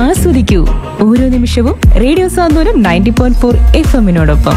ആസ്വദിക്കൂ ഓരോ നിമിഷവും radio Santhwanam ninety point four F എമ്മിനോടൊപ്പം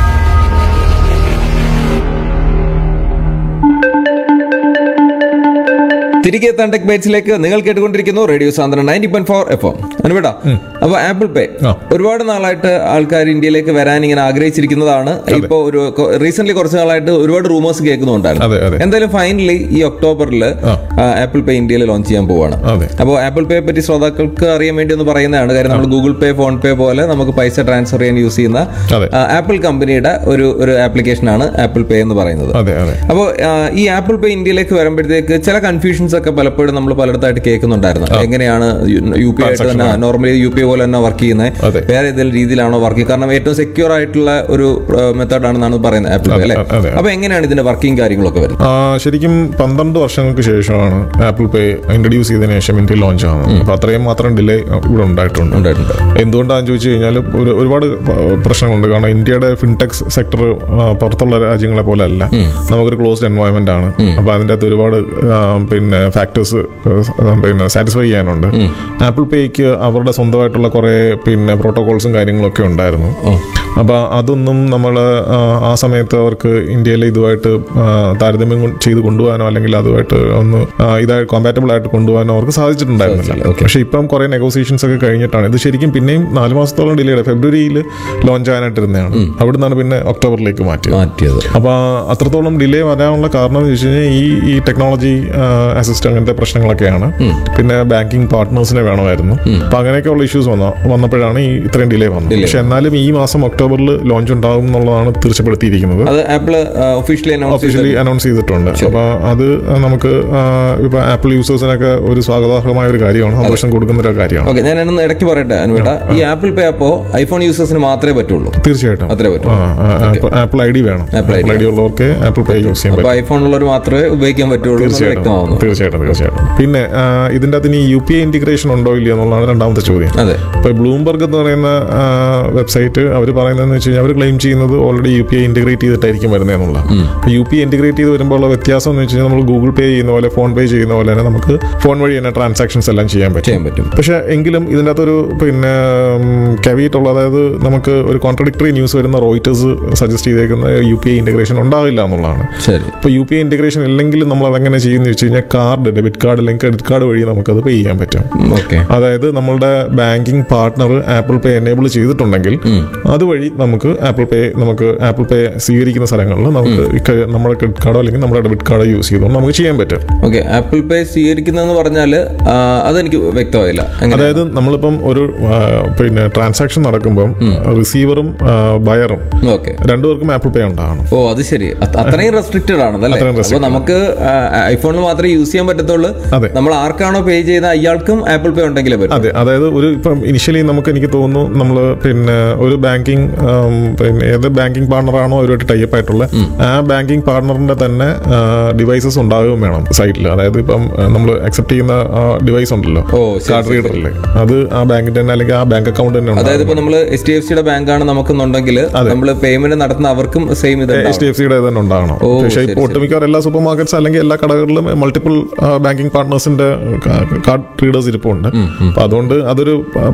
തിരികെ എത്താൻ ടെക് ബൈറ്റ്സിലേക്ക് നിങ്ങൾ കേട്ടുകൊണ്ടിരിക്കുന്നു റേഡിയോ സാന്ദ്രൻ ninety point four F M അനുവേട്ടാ അപ്പൊ ആപ്പിൾ പേ ആ. ഒരുപാട് നാളായിട്ട് ആൾക്കാർ ഇന്ത്യയിലേക്ക് വരാൻ ഇങ്ങനെ ആഗ്രഹിച്ചിരിക്കുന്നതാണ് ഇപ്പൊ ഒരു റീസെന്റ് കുറച്ച് നാളായിട്ട് ഒരുപാട് റൂമേഴ്സ് അതെ, കേൾക്കുന്നുണ്ടായിരുന്നു അതെ. എന്തായാലും ഫൈനലി ഈ ഒക്ടോബറിൽ ആ. ആപ്പിൾ പേ ഇന്ത്യയിൽ ലോഞ്ച് ചെയ്യാൻ പോവാണ് അതെ. അപ്പോൾ ആപ്പിൾ പേ പറ്റി ശ്രോതാക്കൾക്ക് അറിയാൻ വേണ്ടി ഒന്ന് പറയുന്നതാണ് കാര്യം നമ്മൾ ഗൂഗിൾ പേ ഫോൺ പേ പോലെ നമുക്ക് പൈസ ട്രാൻസ്ഫർ ചെയ്യാൻ യൂസ് ചെയ്യുന്ന അതെ. ആ, ആപ്പിൾ കമ്പനിയുടെ ഒരു ഒരു ആപ്ലിക്കേഷൻ ആണ് ആപ്പിൾ പേ എന്ന് പറയുന്നത് അതെ അതെ അപ്പോൾ ഈ ആപ്പിൾ പേ ഇന്ത്യയിലേക്ക് വരുമ്പോഴത്തേക്ക് ചില കൺഫ്യൂഷൻസ് ഒക്കെ പലപ്പോഴും നമ്മൾ പലയിടത്തായിട്ട് കേൾക്കുന്നുണ്ടായിരുന്നു എങ്ങനെയാണ് യു പി ആയിട്ട് തന്നെ നോർമലി യു പി പോലെ തന്നെ വർക്ക് ചെയ്യുന്നത് അതെ. വേറെ ഏതെങ്കിലും രീതിയിലാണോ വർക്ക് ചെയ്യുക കാരണം ഏറ്റവും സെക്യൂർ ആയിട്ടുള്ള ഒരു മെത്തേഡ് ആണെന്നാണ് പറയുന്നത് ആപ്പിൾ പേ അല്ലേ അതെ. അപ്പൊ എങ്ങനെയാണ് ഇതിന്റെ വർക്കിംഗ് കാര്യങ്ങളൊക്കെ വരുന്നത് ആ, ശരിക്കും പന്ത്രണ്ട് വർഷങ്ങൾക്ക് ശേഷമാണ് ആപ്പിൾ പേ ഇൻട്രൊഡ്യൂസ് ചെയ്തതിനു ശേഷം ഇന്ത്യയിൽ ലോഞ്ച് ആവുന്നത് അപ്പൊ അത്രയും മാത്രം ഡിലേ ഇവിടെ ഉണ്ടായിട്ടുണ്ട് ഉണ്ടായിട്ടുണ്ട്. എന്തുകൊണ്ടാണെന്ന് ചോദിച്ചു കഴിഞ്ഞാൽ ഒരു ഒരുപാട് പ്രശ്നങ്ങളുണ്ട് കാരണം ഇന്ത്യയുടെ ഫിൻടെക്സ് സെക്ടർ പുറത്തുള്ള രാജ്യങ്ങളെ പോലെ അല്ല നമുക്കൊരു ക്ലോസ്ഡ് എൻവയോൺമെന്റ് ആണ് അപ്പൊ അതിൻ്റെ അകത്ത് ഒരുപാട് ആ, പിന്നെ ഫാക്ടേഴ്സ് പിന്നെ സാറ്റിസ്ഫൈ ചെയ്യാനുണ്ട് ആപ്പിൾ പേയ്ക്ക് അവരുടെ സ്വന്തമായിട്ടുള്ള കുറെ പിന്നെ പ്രോട്ടോകോൾസും കാര്യങ്ങളൊക്കെ ഉണ്ടായിരുന്നു അപ്പൊ അതൊന്നും നമ്മൾ ആ സമയത്ത് അവർക്ക് ഇന്ത്യയിൽ ഇതുമായിട്ട് ആ, താരതമ്യം കൊണ്ട് ചെയ്ത് കൊണ്ടുപോകാനോ അല്ലെങ്കിൽ അതുമായിട്ട് ഒന്ന് ആ, ഇതായി കോമ്പാറ്റബിൾ ആയിട്ട് കൊണ്ടുപോകാനോ അവർക്ക് സാധിച്ചിട്ടുണ്ടായിരുന്നില്ല പക്ഷെ ഇപ്പം കുറെ നെഗോസിയേഷൻസ് ഒക്കെ കഴിഞ്ഞിട്ടാണ് ഇത് ശരിക്കും പിന്നെയും നാല് മാസത്തോളം ഡിലേ ആയി ഫെബ്രുവരിയിൽ ലോഞ്ച് ആകാനായിട്ടിരുന്നതാണ് അവിടെ നിന്നാണ് പിന്നെ ഒക്ടോബറിലേക്ക് മാറ്റിയത് മാറ്റിയത് അപ്പൊ അത്രത്തോളം ഡിലേ വരാനുള്ള കാരണം എന്ന് വെച്ച് കഴിഞ്ഞാൽ ഈ ഈ ടെക്നോളജി അസിസ്റ്റ് അങ്ങനത്തെ പ്രശ്നങ്ങളൊക്കെയാണ് പിന്നെ ബാങ്കിങ് പാർട്ട്നേഴ്സിനെ വേണമായിരുന്നു അപ്പൊ അങ്ങനെയൊക്കെയുള്ള ഇഷ്യൂസ് വന്ന വന്നപ്പോഴാണ് ഈ ഇത്രയും ഡിലേ വന്നത് പക്ഷെ എന്നാലും ഈ മാസം ഒക്ടോബറിൽ ലോഞ്ച് ഉണ്ടാകും എന്നുള്ളതാണ് തീർച്ചപ്പെടുത്തിയിരിക്കുന്നത് അത് Apple officially announce officially announce ചെയ്തിട്ടുണ്ട് അപ്പൊ അത് നമുക്ക് ആ, ഇപ്പൊ ആപ്പിൾ യൂസേഴ്സിനൊക്കെ ഒരു സ്വാഗതാർഹമായ ഒരു കാര്യമാണ് സന്തോഷം കൊടുക്കുന്ന ഒരു കാര്യമാണ് ഓക്കെ ഞാൻ ഒന്ന് ഇടയ്ക്ക് പറയട്ടെ അനുവേട്ട ഈ ആപ്പിൾ പേ അപ്പോ ഐഫോൺ യൂസേഴ്സിന് മാത്രമേ പറ്റുള്ളൂ തീർച്ചയായിട്ടും അത്രേ പറ്റൂ ആ, ആ, ആപ്പിൾ- ആപ്പിൾ ഐ ഡി വേണം ആപ്പിൾ ആപ്പിൾ ഐ ഡി ഉള്ളവർക്ക് ആപ്പിൾ പേ യൂസ് ചെയ്യാൻ അപ്പൊ ഐഫോൺ ഉള്ളവർ മാത്രമേ ഉപയോഗിക്കാൻ പറ്റുള്ളൂ എന്ന് തീർച്ചയായിട്ടും വ്യക്തമാവുന്നു തീർച്ചയായിട്ടും തീർച്ചയായിട്ടും പിന്നെ ആ, ഇതിന്റെ അകത്ത് ഇനി യു പി ഐ ഇന്റിഗ്രേഷൻ ഉണ്ടോ ഇല്ലയോ എന്നുള്ളതാണ് രണ്ടാമത്തെ ചോദ്യം അതെ ഇപ്പൊ ബ്ലൂംബർഗ് എന്ന് പറയുന്ന വെബ്സൈറ്റ് അവർ പറയുന്നതെന്ന് വെച്ച് കഴിഞ്ഞാൽ അവർ ക്ലെയിം ചെയ്യുന്നത് already U P I integrate ചെയ്തിട്ടായിരിക്കും വരുന്നത് എന്നുള്ള യു പി ഐ ഇന്റഗ്രേറ്റ് ചെയ്ത് വരുമ്പോൾ ഉള്ള വ്യത്യാസം എന്ന് വെച്ച് കഴിഞ്ഞാൽ നമ്മൾ ഗൂഗിൾ പേ ചെയ്യുന്ന പോലെ ഫോൺ പേ ചെയ്യുന്ന പോലെ തന്നെ നമുക്ക് ഫോൺ വഴി തന്നെ ട്രാൻസാക്ഷൻസ് എല്ലാം ചെയ്യാൻ പറ്റും ചെയ്യാൻ പറ്റും പക്ഷെ എങ്കിലും ഇതിൻ്റെ അകത്തൊരു പിന്നെ കവിറ്റ് ഉള്ള അതായത് നമുക്ക് ഒരു കോൺട്രഡിക്ടറി ന്യൂസ് വരുന്ന റോയിറ്റേഴ്സ് സജസ്റ്റ് ചെയ്തേക്കുന്ന യു പി ഐ ഇന്റഗ്രേഷൻ ഉണ്ടാവില്ല എന്നുള്ളതാണ് ശരി ഇപ്പോൾ യു പി ഐ ഇന്റഗ്രേഷൻ ഇല്ലെങ്കിൽ നമ്മൾ അതെങ്ങനെ ചെയ്യുമെന്ന് വെച്ച് കഴിഞ്ഞാൽ കാർഡ് ഡെബിറ്റ് കാർഡ് അല്ലെങ്കിൽ ക്രെഡിറ്റ് കാർഡ് വഴി നമുക്കത് പേ ചെയ്യാൻ പറ്റും ഓക്കെ അതായത് നമ്മളുടെ banking partner Apple Pay enable ചെയ്തിട്ടുണ്ടെങ്കിൽ അതുവഴി നമുക്ക് ആപ്പിൾ പേ നമുക്ക് ആപ്പിൾ പേ സ്വീകരിക്കുന്ന സ്ഥലങ്ങളിൽ നമുക്ക് ഈ ക- നമ്മുടെ ക്രെഡിറ്റ് കാർഡോ അല്ലെങ്കിൽ നമ്മുടെ ഡെബിറ്റ് കാർഡോ യൂസ് ചെയ്തുകൊണ്ട് നമുക്ക് ചെയ്യാൻ പറ്റും ഓക്കെ ആപ്പിൾ പേ സ്വീകരിക്കുന്നതെന്ന് പറഞ്ഞാല് ആ, അതെനിക്ക് വ്യക്തമായില്ല എങ്ങനെ അതായത് നമ്മളിപ്പം ഒരു ആ, പിന്നെ ട്രാൻസാക്ഷൻ നടക്കുമ്പം റിസീവറും ബയറും ഓക്കെ രണ്ടുപേർക്കും ആപ്പിൾ പേ ഉണ്ടാകണം ഓ അത് ശരി അത് അത്രയും റെസ്ട്രിക്റ്റഡ് ആണല്ലേ അത്രയും അപ്പൊ restricted നമുക്ക് ഐഫോണിൽ മാത്രമേ യൂസ് ചെയ്യാൻ പറ്റത്തുള്ളൂ അതെ. നമ്മൾ ആർക്കാണോ പേ ചെയ്ത അയാൾക്കും ആപ്പിൾ പേ ഉണ്ടെങ്കിലേ പറ്റും അതെ അതായത് ഒരു ഇപ്പം ഇനിഷ്യലി നമുക്ക് എനിക്ക് തോന്നുന്നു നമ്മൾ പിന്നെ ഒരു ബാങ്കിങ് പിന്നെ ഏത് ബാങ്കിങ് പാർട്ണറാണോ അവരുമായിട്ട് ടൈപ്പ് ആയിട്ടുള്ള ആ ബാങ്കിങ് പാർട്ണറിന്റെ തന്നെ ഡിവൈസസ് ഉണ്ടാവുകയും വേണം സൈറ്റിൽ അതായത് ഇപ്പം നമ്മൾ അക്സെപ്റ്റ് ചെയ്യുന്ന ഡിവൈസ് ഉണ്ടല്ലോ ഓ, ശരി, കാർഡ് ശരി, റീഡറില്ലേ അത് ആ ബാങ്കിന്റെ തന്നെ അല്ലെങ്കിൽ ആ ബാങ്ക് അക്കൗണ്ട് തന്നെ അതായത് ഉണ്ടാവും ഇപ്പൊ നമ്മൾ എച്ച് ഡി എഫ് സിയുടെ ബാങ്ക് ആണ് നമുക്കെന്നുണ്ടെങ്കിൽ നമ്മൾ പേയ്മെന്റ് നടത്തുന്ന അവർക്കും സെയിം ഇത് എച്ച് ഡി എഫ് സിയുടെ തന്നെ ഉണ്ടാകണം ഓ, പക്ഷേ ശരി, ഇപ്പോൾ ഒട്ടുമിക്ക എല്ലാ സൂപ്പർ മാർക്കറ്റ്സ് അല്ലെങ്കിൽ എല്ലാ കടകളിലും മൾട്ടിപ്പിൾ ബാങ്കിങ് പാർട്ട്നേഴ്സിന്റെ കാർഡ് റീഡേഴ്സ് ഇരിപ്പുണ്ട് അപ്പൊ അതുകൊണ്ട് അതൊരു